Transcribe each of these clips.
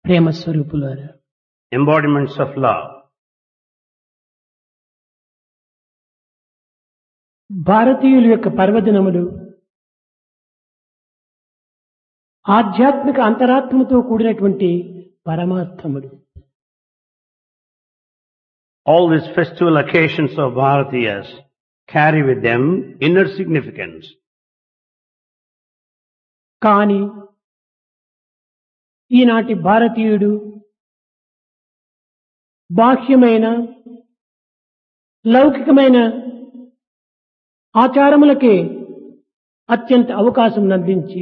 ప్రేమ స్వరూపులారా embodiments of love. భారతీయుల యొక్క పర్వదినములు ఆధ్యాత్మిక అంతరాత్మతో కూడినటువంటి పరమార్థములు All these festival occasions of Bharatiyas carry with them inner significance. కాని ఈనాటి భారతీయుడు బాహ్యమైన లౌకికమైన ఆచారములకే అత్యంత అవకాశం నందించి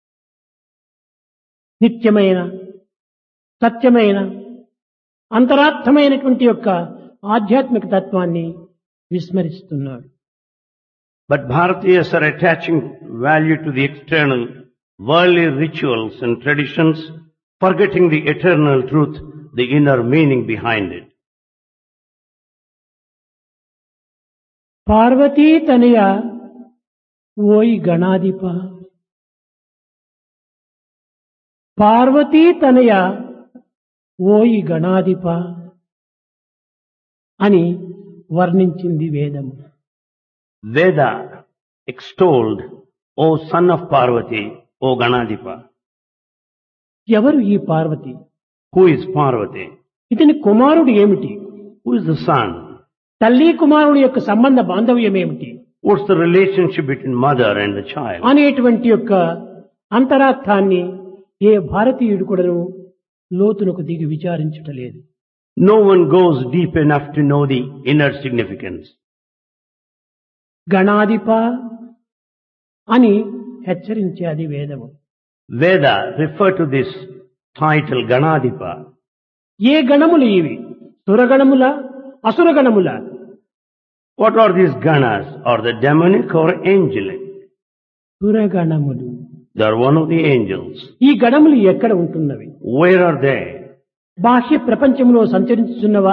నిత్యమైన సత్యమైన అంతరార్థమైనటువంటి యొక్క ఆధ్యాత్మిక తత్వాన్ని విస్మరిస్తున్నాడు But Bharatiyas are attaching value to the external, worldly rituals and traditions, forgetting the eternal truth, the inner meaning behind it. Parvati తనయ ఓయి గణాధిప పార్వతీ తనయ ఓయి గణాధిప అని వర్ణించింది వేదము Veda extolled, O son of Parvati, O Ganadipa. ఎవరు ఈ పార్వతి Who is Parvati? ఇతని కుమారుడు ఏమిటి Who is the son? తల్లి కుమారుడి యొక్క సంబంధ బాంధవ్యం ఏమిటి What's the relationship between mother and the child? అనేటువంటి యొక్క అంతరార్థాన్ని ఏ భారతీయుడు కూడాను లోతునకు దిగి విచారించటలేదు No one goes deep enough to know the inner significance. గణాధిప అని హెచ్చరించేది వేదము Veda refer to this title Ganadipa. ఏ గణములు ఇవి సురగణముల అసురగణముల What are these ganas? Are they demonic or angelic? సురగణములు They are one of the angels. ఈ గణములు ఎక్కడ ఉంటున్నవి Where are they? బాహ్య ప్రపంచంలో సంచరించుతున్నవా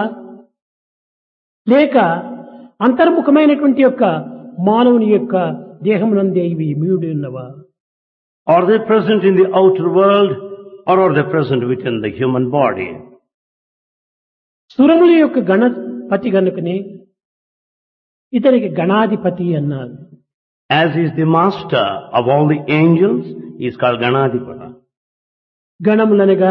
లేక అంతర్ముఖమైనటువంటి యొక్క మానవుని యొక్క దేహమునందే ఇవి మీడి ఉన్నవా Are they present in the outer world or are they present within the human body? సురముల యొక్క గణపతి గనుకనే ఇతనికి గణాధిపతి అన్నారు As is the master of all the angels, he is called Ganadipa. గణములనగా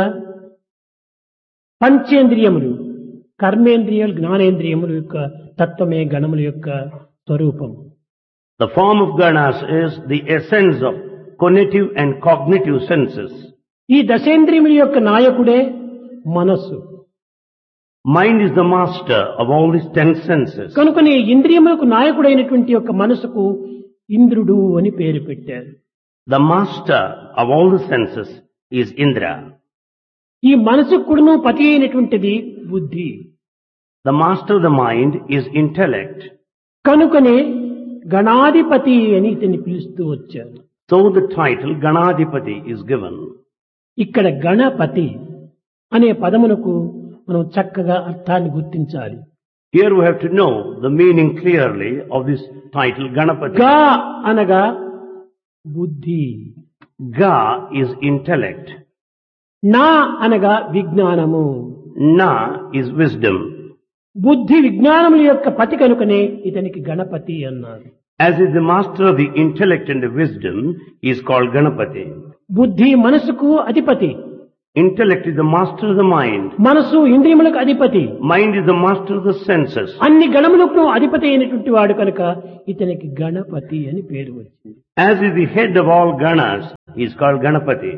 పంచేంద్రియములు కర్మేంద్రియాలు జ్ఞానేంద్రియముల యొక్క తత్వమే గణముల యొక్క స్వరూపం The form of ganas is the essence of cognitive and cognitive senses. ఈ దశేంద్రియముల యొక్క నాయకుడే మనస్సు Mind is the master of all these ten senses. కనుకనే ఇంద్రియములకు నాయకుడైనటువంటి యొక్క మనసుకు ఇంద్రుడు అని పేరు పెట్టారు The master of all the senses is Indra. ఈ మనసుకు కూడాను పతి అయినటువంటిది బుద్ధి The master of the mind is intellect. కనుకనే గణాధిపతి అని ఇతన్ని పిలుస్తూ వచ్చారు So the title Ganadipati is given. ఇక్కడ గణపతి అనే పదమునకు మనం చక్కగా అర్థాన్ని గుర్తించాలి Here we have to know the meaning clearly of this title Ganapati. గా అనగా బుద్ధి Ga is intellect. నా అనగా విజ్ఞానము Na is wisdom. బుద్ధి విజ్ఞానముల యొక్క పతి కనుకనే ఇతనికి గణపతి అన్నారు As is the master of the intellect and the wisdom, he is called Ganapati. బుద్ధి మనసుకు అధిపతి Intellect is the master of the mind. మనసు ఇంద్రియములకు అధిపతి Mind is the master of the senses. అన్ని గణములకు అధిపతి అయినటువంటి వాడు కనుక ఇతనికి గణపతి అని పేరు వచ్చింది As is the head of all ganas, he is called Ganapati.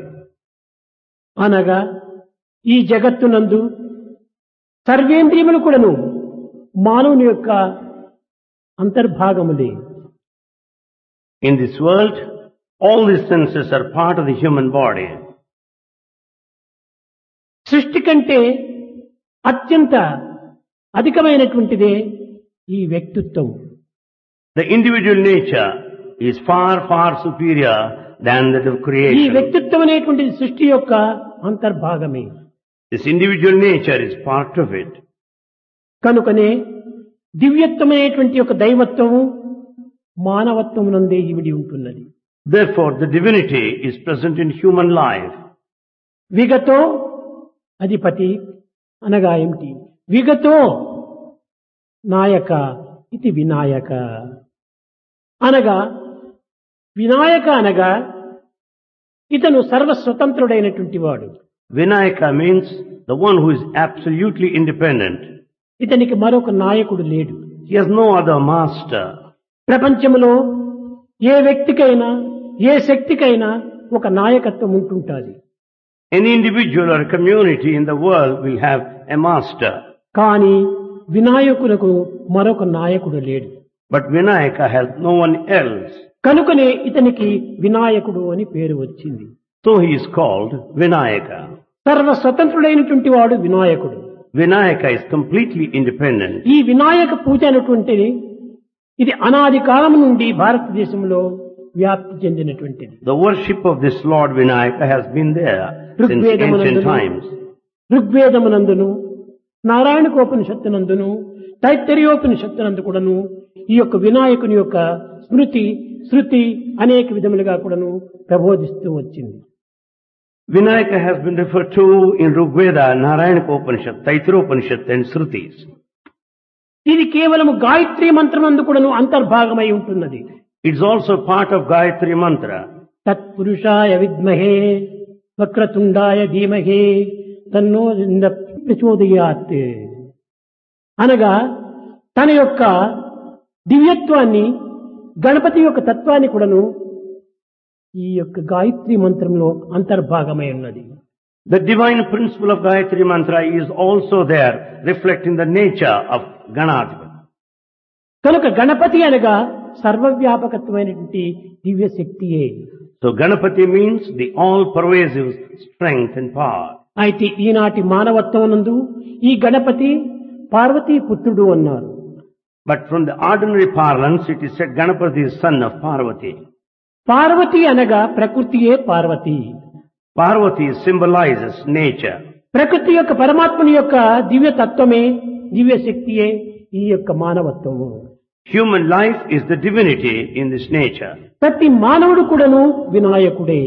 అనగా ఈ జగత్తునందు సర్వేంద్రియములు కూడాను మానవుని యొక్క అంతర్భాగములే In this world, all these senses are part of the human body. సృష్టి కంటే అత్యంత అధికమైనటువంటిదే ఈ వ్యక్తిత్వం The individual nature is far, far superior than that of ఈ creation. వ్యక్తిత్వం అనేటువంటిది సృష్టి యొక్క అంతర్భాగమే This individual nature is part of it. కనుకనే దివ్యత్వమైనటువంటి యొక్క దైవత్వము మానవత్వమునందే ఇవిడి ఉంటున్నది Therefore, the divinity is present in human life. విగతో అధిపతి అనగా ఏమిటి విగతో నాయక ఇది వినాయక అనగా వినాయక అనగా ఇతను సర్వస్వతంత్రుడైనటువంటి వాడు Vinayaka means the one who is absolutely independent. ఇతనికి మరొక నాయకుడు లేడు He has no other master. ప్రపంచంలో ఏ వ్యక్తికైనా ఏ శక్తికైనా ఒక నాయకత్వం ఉంటుంటుంది Any individual or a community in the world will have a master. కానీ వినాయకులకు మరొక నాయకుడు లేడు But Vinayaka has no one else. కనుకనే ఇతనికి వినాయకుడు అని పేరు వచ్చింది So he is called Vinayaka. సర్వ స్వతంత్రుడైనటువంటి వాడు వినాయకుడు Vinayaka is completely independent. ఈ వినాయక పూజ అనేటువంటిది ఇది అనాది కాలం నుండి భారతదేశంలో వ్యాప్తి చెందినటువంటిది The worship of this Lord Vinayaka has been there since ancient ఋగ్వేదమునందును times. ఋగ్వేదమునందును నారాయణకోపనిషత్తునందును తైత్తరీయోపనిషత్తునందు కూడాను ఈ యొక్క వినాయకుని యొక్క స్మృతి శృతి అనేక విధములుగా కూడాను ప్రబోధిస్తూ వచ్చింది Vinayaka has been referred to in Rigveda, Narayana Upanishad, Taitra Upanishad and Srutis. ఇది కేవలము గాయత్రి మంత్రమందు కూడాను అంతర్భాగమై ఉంటున్నది It's also part of Gayatri Mantra. తత్పురుషాయ విద్మహే వక్రతుండాయ ధీమహే తన్నో ఇంద ప్రచోదయాత్ అనగా తన యొక్క దివ్యత్వాన్ని గణపతి యొక్క తత్వాన్ని కూడాను ఈ యొక్క గాయత్రి మంత్రంలో అంతర్భాగమై ఉన్నది The divine principle of Gayatri Mantra is also there, reflecting the nature of Ganadhava. కనుక గణపతి అనగా సర్వవ్యాపకత్వమైనటువంటి దివ్య శక్తియే So Ganapati means the all-pervasive strength and power. అయితే ఈనాటి మానవత్వం నందు ఈ గణపతి పార్వతీ పుత్రుడు అన్నారు But from the ordinary parlance, it is said Ganapati is son of Parvati. Parvati అనగా ప్రకృతియే పార్వతి Parvati symbolizes nature. ప్రకృతి యొక్క పరమాత్మని యొక్క దివ్య తత్వమే దివ్య శక్తియే ఈ యొక్క మానవత్వము Human life is the divinity in this nature. ప్రతి మానవుడు కూడాను వినాయకుడే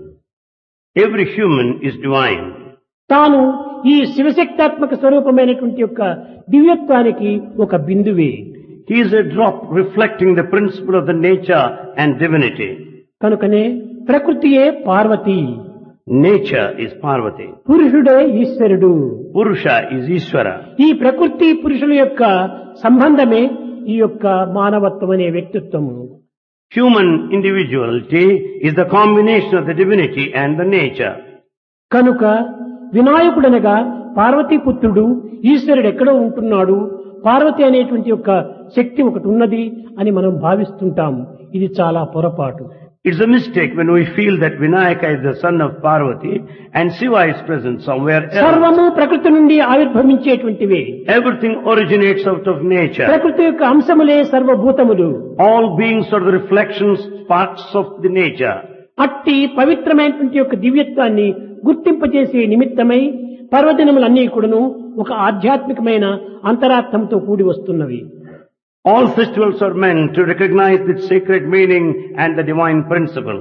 Every human is divine. తాను ఈ శివశక్తాత్మక స్వరూపమైనటువంటి యొక్క దివ్యత్వానికి ఒక బిందువే He is a drop reflecting the principle of the nature and divinity. కనుకనే ప్రకృతియే పార్వతి Nature is Parvati. పురుషుడే ఈశ్వరుడు Purusha is Ishvara. ఈ ప్రకృతి పురుషుల యొక్క సంబంధమే ఈ యొక్క మానవత్వం అనే వ్యక్తిత్వము Human individuality is the combination of the divinity and the nature. కనుక వినాయకుడనగా పార్వతీ పుత్రుడు ఈశ్వరుడు ఎక్కడో ఉంటున్నాడు పార్వతి అనేటువంటి యొక్క శక్తి ఒకటి ఉన్నది అని మనం భావిస్తుంటాం ఇది చాలా పొరపాటు It's a mistake when we feel that Vinayaka is the son of Parvati and Shiva is present somewhere else. సర్వము ప్రకృతి నుండి ఆవిర్భవించేటువంటివే Everything originates out of nature. ప్రకృతి యొక్క అంశములే సర్వభూతములు All beings are the reflections, parts of the nature. అట్టి పవిత్రమైనటువంటి యొక్క దివ్యత్వాన్ని గుర్తింపజేసే నిమిత్తమై పర్వదినములన్నీ కూడాను ఒక ఆధ్యాత్మికమైన అంతరార్థంతో కూడి వస్తున్నవి All festivals are meant to recognize the sacred meaning and the divine principle.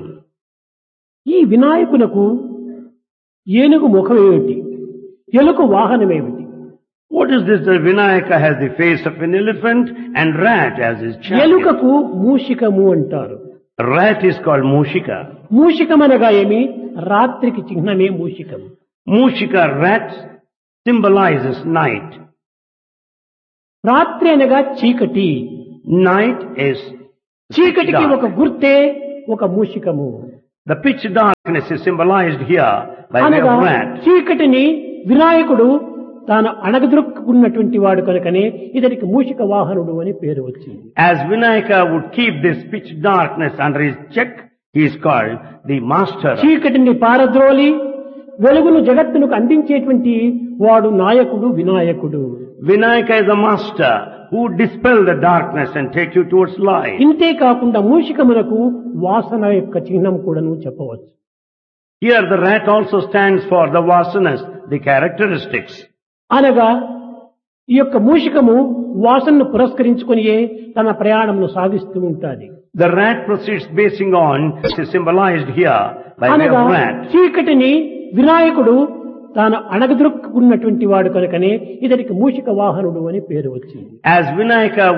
ఈ వినాయకునకు ఏనుగు ముఖమేమిటి ఎలుక వాహనమేమిటి What is this? The Vinayaka has the face of an elephant and rat as his chariot. ఎలుకకు మూషికము అంటారు Rat is called Mushika. మూషికమనగా ఏమి రాత్రికి చిహ్నమే మూషికము Mushika rat symbolizes night. రాత్రి అనగా చీకటి Night is చీకటికి dark. ఒక గుర్తే ఒక మూషికము The pitch darkness is symbolized here by way అనగా of rat. చీకటిని వినాయకుడు తాను అణగదొక్కున్నటువంటి వాడు కనుకనే ఇతనికి మూషిక వాహనుడు అని పేరు వచ్చింది As Vinayaka would keep this pitch darkness under his check, he is called the master. చీకటిని పారద్రోలి వెలుగును జగత్తునకు అందించేటువంటి వాడు నాయకుడు వినాయకుడు Vinayaka is the master who would dispel the darkness and take you towards light. ఇంతే కాకుండా మూషికమునకు వాసన యొక్క చిహ్నం కూడాను చెప్పవచ్చు Here the rat also stands for the vasanas, the characteristics. అనగా ఈ యొక్క మూషికము వాసనను పురస్కరించుకొనియే తన ప్రయాణమును సాగిస్తూ ఉంటుంది The rat proceeds basing on, it is symbolized here by way అనగా of rat. చీకటిని వినాయకుడు తాను అణగదొక్కున్నటువంటి వాడు కనుకనే ఇతనికి మూషిక వాహనుడు అని పేరు వచ్చింది As Vinayaka